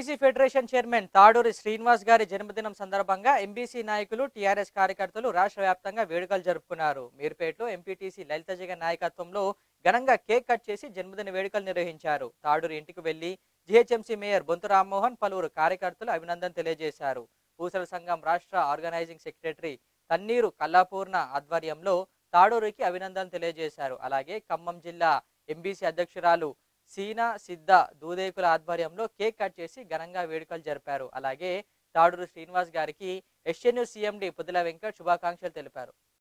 MBC federation chairman Taduri Srinivas గారి జన్మదినం సందర్భంగా ఎంబీసీ నాయకులు టీఆర్ఎస్ కార్యకర్తలు రాష్ట్ర వ్యాప్తంగా వేడుకలు జరుపుకున్నారు మీర్పేటలో ఎంపీటీసీ లలిత జగన్ నాయకత్వంలో ఘనంగా కేక్ కట్ చేసి జన్మదిన వేడుకలు నిర్వహించారు తాడూరి ఇంటికి వెళ్లి జీహెచ్ఎంసీ మేయర్ బొంతు రామ్మోహన్ పలువురు కార్యకర్తలు అభినందన తెలియజేశారు పూసల సంఘం రాష్ట్ర ఆర్గనైజింగ్ సెక్రటరీ తన్నీరు కల్లాపూర్ణ ఆధ్వర్యంలో తాడూరికి అభినందనలు తెలియజేశారు అలాగే ఖమ్మం జిల్లా ఎంబీసీ అధ్యక్షురాలు సీనా సిద్ధ దూదేకుల ఆధ్వర్యంలో కేక్ కట్ చేసి ఘనంగా వేడుకలు జరిపారు అలాగే తాడూరు శ్రీనివాస్ గారికి ఎస్ఎన్యు సీఎండి పుదుల వెంకట్ శుభాకాంక్షలు తెలిపారు